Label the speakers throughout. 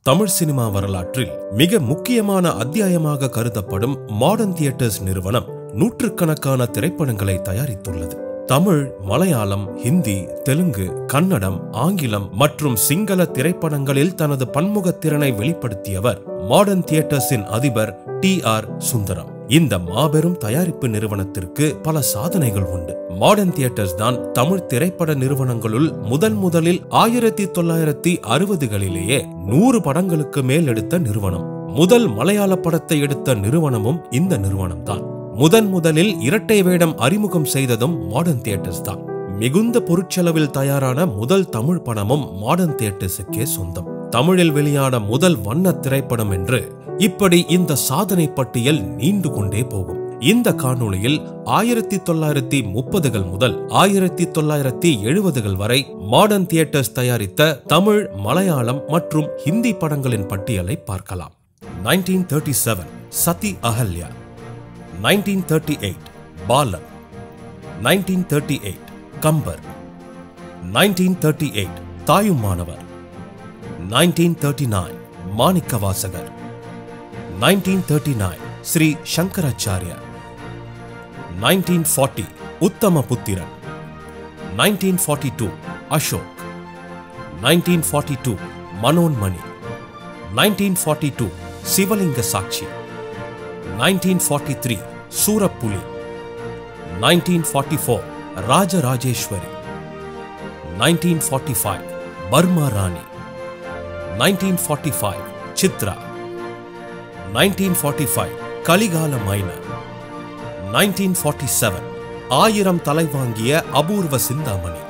Speaker 1: Tamil cinema வரலாற்றில் மிக முக்கியமான அத்தியாயமாக கருதப்படும் மாடர்ன் தியேட்டர்ஸ் நிறுவனம் நூற்றுக்கணக்கான திரைப்படங்களை தயாரித்துள்ளது தமிழ் மலையாளம் ஹிந்தி தெலுங்கு கன்னடம் ஆங்கிலம் மற்றும் சிங்கள திரைப்படங்களில் தனது பன்முகத் திறனை வெளிப்படுத்தியவர் மாடர்ன் தியேட்டர்ஸின் அதிபர் டி ஆர் சுந்தரம் இந்த மாபெரும் தயாரிப்பு நிறுவனத்திற்கு பல சாதனைகள் உண்டு மாடர்ன் தியேட்டர்ஸ் தான் தமிழ் திரைப்பட நிறுவனங்களுள் முதன் முதலில் ஆயிரத்தி தொள்ளாயிரத்தி அறுபதுகளிலேயே நூறு படங்களுக்கு மேல் எடுத்த நிறுவனம் முதல் மலையாள படத்தை எடுத்த நிறுவனமும் இந்த நிறுவனம்தான் முதன் முதலில் இரட்டை வேடம் அறிமுகம் செய்ததும் மாடர்ன் தியேட்டர்ஸ் தான் மிகுந்த பொருட்செலவில் தயாரான முதல் தமிழ் படமும் மாடர்ன் தியேட்டர்ஸுக்கே சொந்தம் தமிழில் வெளியான முதல் வண்ண திரைப்படம் என்று இப்படி இந்த சாதனை பட்டியல் நீண்டு கொண்டே போகும் இந்த காணொளியில் ஆயிரத்தி தொள்ளாயிரத்தி முப்பதுகள் முதல் ஆயிரத்தி தொள்ளாயிரத்தி எழுபதுகள் வரை மாடர்ன் தியேட்டர்ஸ் தயாரித்த தமிழ் மலையாளம் மற்றும் ஹிந்தி படங்களின் பட்டியலை பார்க்கலாம் nineteen thirty seven Sati Ahalya nineteen thirty eight Balan nineteen thirty eight Kambar nineteen thirty eight Thayumanavar nineteen thirty nine Manikka Vasagar nineteen thirty nine Sri Sankaracharya nineteen forty Uthama Puthiran nineteen forty two Ashok nineteen forty two Manonmani nineteen forty two Sivalinga சாட்சி nineteen forty three Soorapuli nineteen forty four Rajarajeswari nineteen forty five Burma Rani nineteen forty five Chitra nineteen forty five Kalikala minor nineteen forty seven ஆயிரம் தலை Vaangiya Apoorva Chinthamani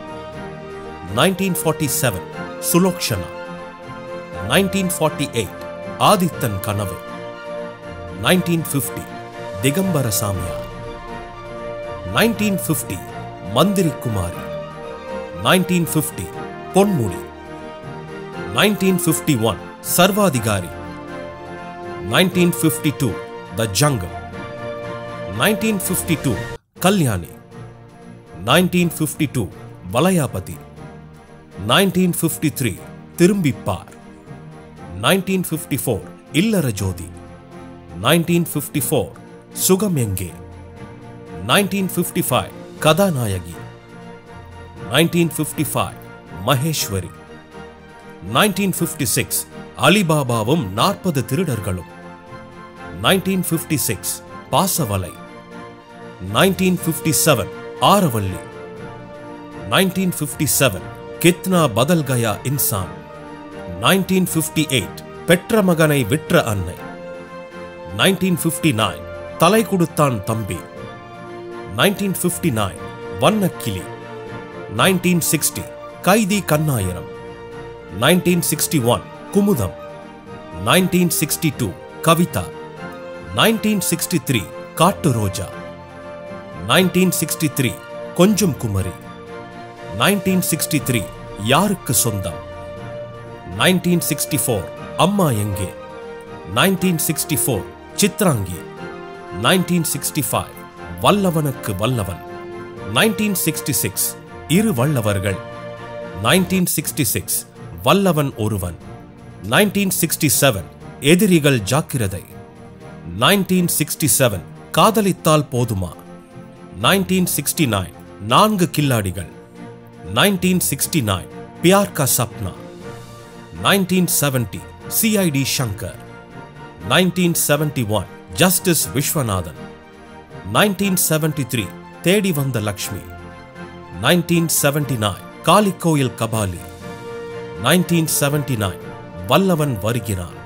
Speaker 1: nineteen forty seven Sulochana nineteen forty eight Adithan Kanavu nineteen fifty Digambara Samiyar nineteen fifty Manthiri Kumari nineteen fifty Ponmudi nineteen fifty one Sarvadhikari nineteen fifty two the jungle nineteen fifty two Kalyani nineteen fifty two Valayapathi nineteen fifty three Thirumbipar nineteen fifty four Illara Jothi nineteen fifty four Sugam Enge nineteen fifty five Kathanayagi nineteen fifty five Maheswari nineteen fifty six அலிபாபாவும் நாற்பது திருடர்களும் nineteen fifty six Pasavalai nineteen fifty seven Aravalli nineteen fifty seven Kitna Badal Gaya Insaan nineteen fifty eight பெற்ற மகனை விற்ற அன்னை nineteen fifty nine Thalai Koduthaan Thambi nineteen fifty nine Vannakili nineteen sixty Kaidhi Kannayiram nineteen sixty one Kumudham nineteen sixty two Kavitha nineteen sixty three Kattu Roja nineteen sixty three கொஞ்சம் Kumari nineteen sixty three யாருக்கு சொந்தம் nineteen sixty four Amma Enge nineteen sixty four Chitrangi nineteen sixty five வல்லவனுக்கு Vallavan nineteen sixty six இரு வல்லவர்கள் nineteen sixty six வல்லவன் ஒருவன் nineteen sixty seven எதிரிகள் ஜாக்கிரதை nineteen sixty seven காதலித்தால் போதுமா nineteen sixty nine Naangu Killadigal nineteen sixty nine Pyar Ka Sapna nineteen seventy CID Shankar nineteen seventy one justice Viswanathan nineteen seventy three Thedi Vandha Lakshmi nineteen seventy nine Kalikoyil Kabali nineteen seventy nine Vallavan வருகிறான்